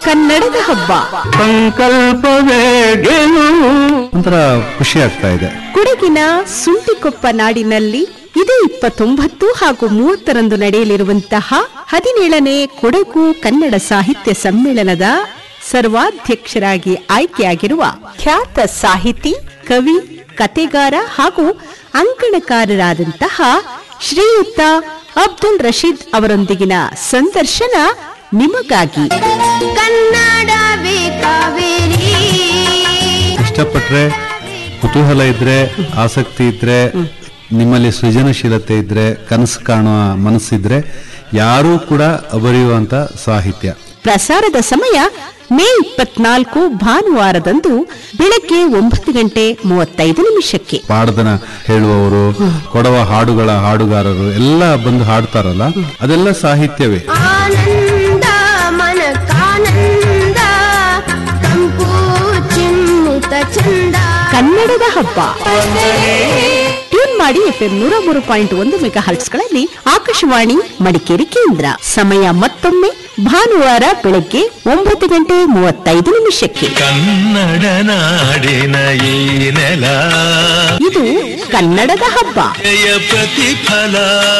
ಕನ್ನಡದ ಹಬ್ಬ ಸಂಕಲ್ಪವೇ ಗೆಲುವು ಒಂಥರ ಖುಷಿ ಆಗ್ತಾ ಇದೆ ಕೊಡಗಿನ ಸುಂಟಿಕೊಪ್ಪ ನಾಡಿನಲ್ಲಿ ಇದೇ ಇಪ್ಪತ್ತೊಂಬತ್ತು ಹಾಗೂ ಮೂವತ್ತರಂದು ನಡೆಯಲಿರುವಂತಹ ಹದಿನೇಳನೇ ಕೊಡಗು ಕನ್ನಡ ಸಾಹಿತ್ಯ ಸಮ್ಮೇಳನದ ಸರ್ವಾಧ್ಯಕ್ಷರಾಗಿ ಆಯ್ಕೆಯಾಗಿರುವ ಖ್ಯಾತ ಸಾಹಿತಿ ಕವಿ ಕತೆಗಾರ ಹಾಗೂ ಅಂಕಣಕಾರರಾದಂತಹ ಶ್ರೀಯುತ ಅಬ್ದುಲ್ ರಶೀದ್ ಅವರೊಂದಿಗಿನ ಸಂದರ್ಶನ ನಿಮಗಾಗಿ ಕನ್ನಡವೇ ಕಾವೇರಿ ಇಷ್ಟಪಟ್ರೆ ಕುತೂಹಲ ಇದ್ರೆ ಆಸಕ್ತಿ ಇದ್ರೆ ನಿಮ್ಮಲ್ಲಿ ಸೃಜನಶೀಲತೆ ಇದ್ರೆ ಕನಸು ಕಾಣುವ ಮನಸ್ಸಿದ್ರೆ ಯಾರೂ ಕೂಡ ಅಬರಿಯುವಂತ ಸಾಹಿತ್ಯ ಪ್ರಸಾರದ ಸಮಯ ಮೇ ಇಪ್ಪತ್ನಾಲ್ಕು ಭಾನುವಾರದಂದು ಬೆಳಗ್ಗೆ ಒಂಬತ್ತು ಗಂಟೆ ಮೂವತ್ತೈದು ನಿಮಿಷಕ್ಕೆ ಪಾಡದನ ಹೇಳುವವರು ಕೊಡವ ಹಾಡುಗಳ ಹಾಡುಗಾರರು ಎಲ್ಲ ಬಂದು ಹಾಡ್ತಾರಲ್ಲ ಅದೆಲ್ಲ ಸಾಹಿತ್ಯವೇ ಆನಂದ ಮನಕಾನಂದ ಕಂಪು ಚಿಮ್ಮುತ ಚಂದ ಕನ್ನಡದ ಹಬ್ಬ ಟ್ಯೂನ್ ಮಾಡಿ ಎಫ್ಎಂ ನೂರ ಮೂರು ಪಾಯಿಂಟ್ ಒಂದು ಮೆಗಾ ಹರ್ಟ್ಸ್ಗಳಲ್ಲಿ ಆಕಾಶವಾಣಿ ಮಡಿಕೇರಿ ಕೇಂದ್ರ ಸಮಯ ಮತ್ತೊಮ್ಮೆ ಭಾನುವಾರ ಬೆಳಗ್ಗೆ ಒಂಬತ್ತು ಗಂಟೆ ಮೂವತ್ತೈದು ನಿಮಿಷಕ್ಕೆ ಕನ್ನಡ ನಾಡಿನ ಈ ನೆಲ ಇದು ಕನ್ನಡದ ಹಬ್ಬ ಜಯ ಪ್ರತಿಫಲ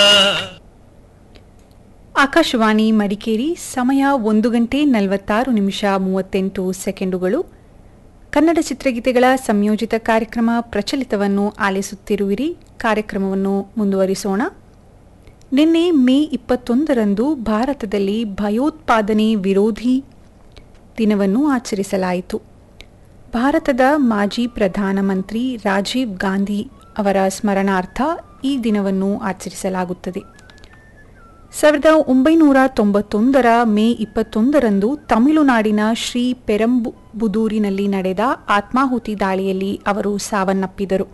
ಆಕಾಶವಾಣಿ ಮಡಿಕೇರಿ ಸಮಯ ಒಂದು ಗಂಟೆ ನಲವತ್ತಾರು ನಿಮಿಷ ಮೂವತ್ತೆಂಟು ಸೆಕೆಂಡುಗಳು ಕನ್ನಡ ಚಿತ್ರಗೀತೆಗಳ ಸಂಯೋಜಿತ ಕಾರ್ಯಕ್ರಮ ಪ್ರಚಲಿತವನ್ನು ಆಲಿಸುತ್ತಿರುವಿರಿ ಕಾರ್ಯಕ್ರಮವನ್ನು ಮುಂದುವರಿಸೋಣ ನಿನ್ನೆ ಮೇ ಇಪ್ಪತ್ತೊಂದರಂದು ಭಾರತದಲ್ಲಿ ಭಯೋತ್ಪಾದನೆ ವಿರೋಧಿ ದಿನವನ್ನು ಆಚರಿಸಲಾಯಿತು ಭಾರತದ ಮಾಜಿ ಪ್ರಧಾನಮಂತ್ರಿ ರಾಜೀವ್ ಗಾಂಧಿ ಅವರ ಸ್ಮರಣಾರ್ಥ ಈ ದಿನವನ್ನು ಆಚರಿಸಲಾಗುತ್ತದೆ ಸಾವಿರದ ಒಂಬೈನೂರ ತೊಂಬತ್ತೊಂದರ ಮೇ ಇಪ್ಪತ್ತೊಂದರಂದು ತಮಿಳುನಾಡಿನ ಶ್ರೀ ಪೆರಂಬುದೂರಿನಲ್ಲಿ ನಡೆದ ಆತ್ಮಾಹುತಿ ದಾಳಿಯಲ್ಲಿ ಅವರು ಸಾವನ್ನಪ್ಪಿದರು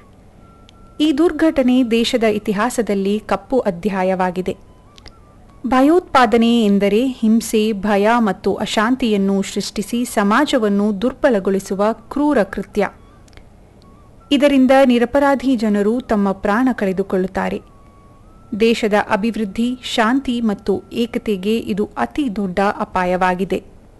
ಈ ದುರ್ಘಟನೆ ದೇಶದ ಇತಿಹಾಸದಲ್ಲಿ ಕಪ್ಪು ಅಧ್ಯಾಯವಾಗಿದೆ ಭಯೋತ್ಪಾದನೆ ಎಂದರೆ ಹಿಂಸೆ ಭಯ ಮತ್ತು ಅಶಾಂತಿಯನ್ನು ಸೃಷ್ಟಿಸಿ ಸಮಾಜವನ್ನು ದುರ್ಬಲಗೊಳಿಸುವ ಕ್ರೂರ ಕೃತ್ಯ ಇದರಿಂದ ನಿರಪರಾಧಿ ಜನರು ತಮ್ಮ ಪ್ರಾಣ ಕಳೆದುಕೊಳ್ಳುತ್ತಾರೆ ದೇಶದ ಅಭಿವೃದ್ಧಿ ಶಾಂತಿ ಮತ್ತು ಏಕತೆಗೆ ಇದು ಅತಿ ದೊಡ್ಡ ಅಪಾಯವಾಗಿದೆ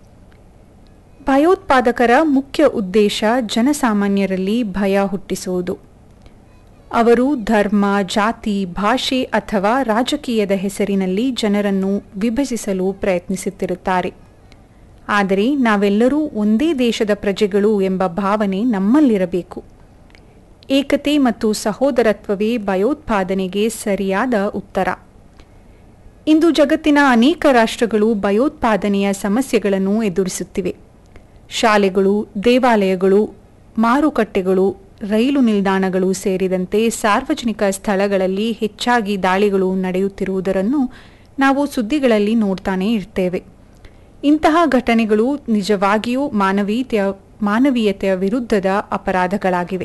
ಭಯೋತ್ಪಾದಕರ ಮುಖ್ಯ ಉದ್ದೇಶ ಜನಸಾಮಾನ್ಯರಲ್ಲಿ ಭಯ ಹುಟ್ಟಿಸುವುದು ಅವರು ಧರ್ಮ ಜಾತಿ ಭಾಷೆ ಅಥವಾ ರಾಜಕೀಯದ ಹೆಸರಿನಲ್ಲಿ ಜನರನ್ನು ವಿಭಜಿಸಲು ಪ್ರಯತ್ನಿಸುತ್ತಿರುತ್ತಾರೆ ಆದರೆ ನಾವೆಲ್ಲರೂ ಒಂದೇ ದೇಶದ ಪ್ರಜೆಗಳು ಎಂಬ ಭಾವನೆ ನಮ್ಮಲ್ಲಿರಬೇಕು ಏಕತೆ ಮತ್ತು ಸಹೋದರತ್ವವೇ ಭಯೋತ್ಪಾದನೆಗೆ ಸರಿಯಾದ ಉತ್ತರ ಇಂದು ಜಗತ್ತಿನ ಅನೇಕ ರಾಷ್ಟ್ರಗಳು ಭಯೋತ್ಪಾದನೆಯ ಸಮಸ್ಯೆಗಳನ್ನು ಎದುರಿಸುತ್ತಿವೆ ಶಾಲೆಗಳು ದೇವಾಲಯಗಳು ಮಾರುಕಟ್ಟೆಗಳು ರೈಲು ನಿಲ್ದಾಣಗಳು ಸೇರಿದಂತೆ ಸಾರ್ವಜನಿಕ ಸ್ಥಳಗಳಲ್ಲಿ ಹೆಚ್ಚಾಗಿ ದಾಳಿಗಳು ನಡೆಯುತ್ತಿರುವುದನ್ನು ನಾವು ಸುದ್ದಿಗಳಲ್ಲಿ ನೋಡ್ತಾನೇ ಇರ್ತೇವೆ ಇಂತಹ ಘಟನೆಗಳು ನಿಜವಾಗಿಯೂ ಮಾನವೀಯತೆಯ ಮಾನವೀಯತೆಯ ವಿರುದ್ಧದ ಅಪರಾಧಗಳಾಗಿವೆ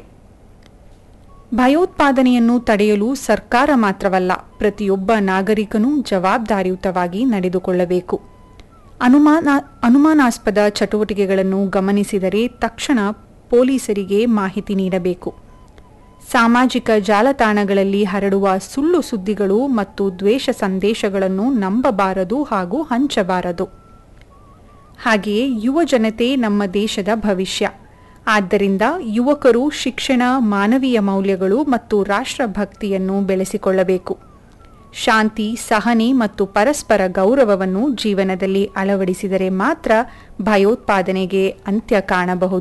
ಭಯೋತ್ಪಾದನೆಯನ್ನು ತಡೆಯಲು ಸರ್ಕಾರ ಮಾತ್ರವಲ್ಲ ಪ್ರತಿಯೊಬ್ಬ ನಾಗರಿಕನೂ ಜವಾಬ್ದಾರಿಯುತವಾಗಿ ನಡೆದುಕೊಳ್ಳಬೇಕು ಅನುಮಾನ ಅನುಮಾನಾಸ್ಪದ ಚಟುವಟಿಕೆಗಳನ್ನು ಗಮನಿಸಿದರೆ ತಕ್ಷಣ ಪೊಲೀಸರಿಗೆ ಮಾಹಿತಿ ನೀಡಬೇಕು ಸಾಮಾಜಿಕ ಜಾಲತಾಣಗಳಲ್ಲಿ ಹರಡುವ ಸುಳ್ಳು ಸುದ್ದಿಗಳು ಮತ್ತು ದ್ವೇಷ ಸಂದೇಶಗಳನ್ನು ನಂಬಬಾರದು ಹಾಗೂ ಹಂಚಬಾರದು ಹಾಗೆಯೇ ಯುವ ಜನತೆ ನಮ್ಮ ದೇಶದ ಭವಿಷ್ಯ ಆದ್ದರಿಂದ ಯುವಕರು ಶಿಕ್ಷಣ ಮಾನವೀಯ ಮೌಲ್ಯಗಳು ಮತ್ತು ರಾಷ್ಟ್ರಭಕ್ತಿಯನ್ನು ಬೆಳೆಸಿಕೊಳ್ಳಬೇಕು ಶಾಂತಿ ಸಹನೆ ಮತ್ತು ಪರಸ್ಪರ ಗೌರವವನ್ನು ಜೀವನದಲ್ಲಿ ಅಳವಡಿಸಿದರೆ ಮಾತ್ರ ಭಯೋತ್ಪಾದನೆಗೆ ಅಂತ್ಯ ಕಾಣಬಹುದು